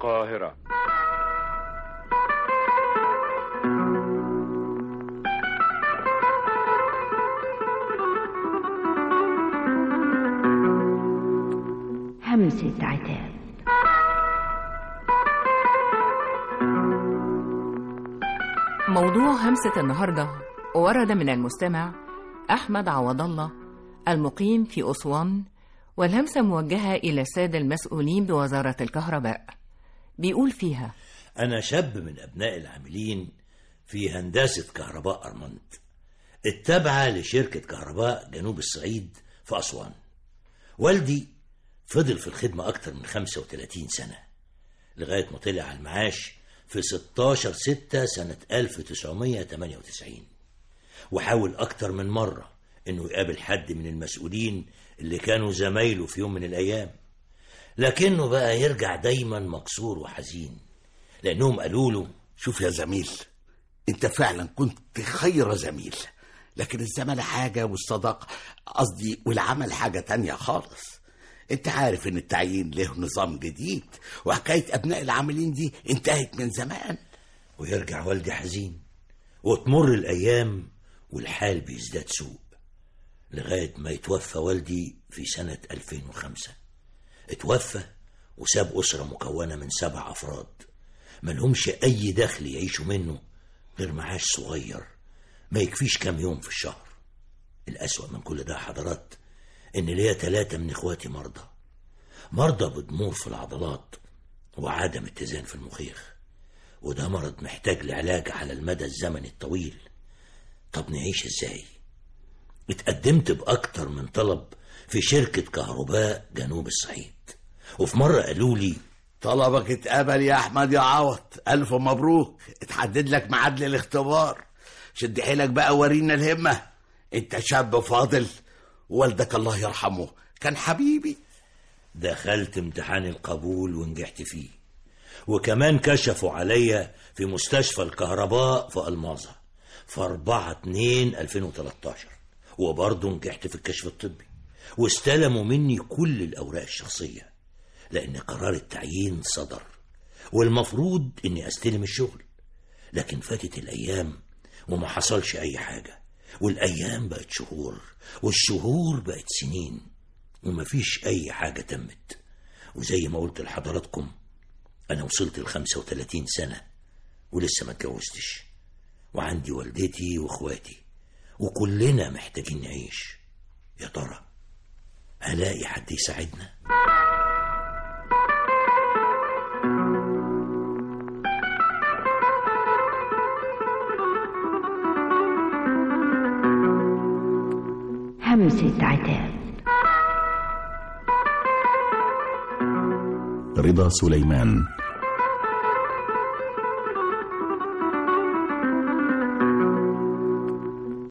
القاهرة همسة عتاب موضوع همسة النهاردة ورد من المستمع أحمد عوض الله المقيم في أسوان والهمسة موجهة إلى السادة المسؤولين بوزارة الكهرباء بيقول فيها أنا شاب من أبناء العاملين في هندسة كهرباء أرمنت التابعة لشركة كهرباء جنوب الصعيد في أسوان والدي فضل في الخدمة أكتر من 35 سنة لغاية ما طلع على المعاش في 16 6 سنة 1998 وحاول أكتر من مرة إنه يقابل حد من المسؤولين اللي كانوا زمايله في يوم من الأيام لكنه بقى يرجع دايما مكسور وحزين لأنهم قالوا له شوف يا زميل انت فعلا كنت خير زميل لكن الزمالة حاجة والصداقة قصدي والعمل حاجة تانية خالص انت عارف ان التعيين له نظام جديد وحكاية ابناء العاملين دي انتهت من زمان ويرجع والدي حزين وتمر الأيام والحال بيزداد سوء لغاية ما يتوفى والدي في سنة 2005 اتوفى وساب أسرة مكونة من سبع أفراد ملهمش أي دخل يعيشوا منه غير معاش صغير ما يكفيش كام يوم في الشهر الأسوأ من كل ده حضرات إن ليا ثلاثة من إخواتي مرضى مرضى بضمور في العضلات وعدم اتزان في المخيخ وده مرض محتاج لعلاج على المدى الزمني الطويل طب نعيش ازاي اتقدمت بأكتر من طلب في شركة كهرباء جنوب الصعيد وفي مرة قالوا لي طلبك اتقبل يا احمد يا عوض الف مبروك اتحدد لك ميعاد للاختبار شد حيلك بقى ورينا الهمة انت شاب فاضل والدك الله يرحمه كان حبيبي دخلت امتحان القبول ونجحت فيه وكمان كشفوا عليا في مستشفى الكهرباء في الماظة في 4 2 2013 وبرضه نجحت في الكشف الطبي واستلموا مني كل الأوراق الشخصية لأن قرار التعيين صدر والمفروض إني أستلم الشغل لكن فاتت الأيام وما حصلش أي حاجة والأيام بقت شهور والشهور بقت سنين ومفيش أي حاجة تمت وزي ما قلت لحضراتكم أنا وصلت ل 35 سنة ولسه ما اتجوزتش وعندي والدتي واخواتي وكلنا محتاجين نعيش يا ترى هلاقي حد يساعدنا همسة عتاب رضا سليمان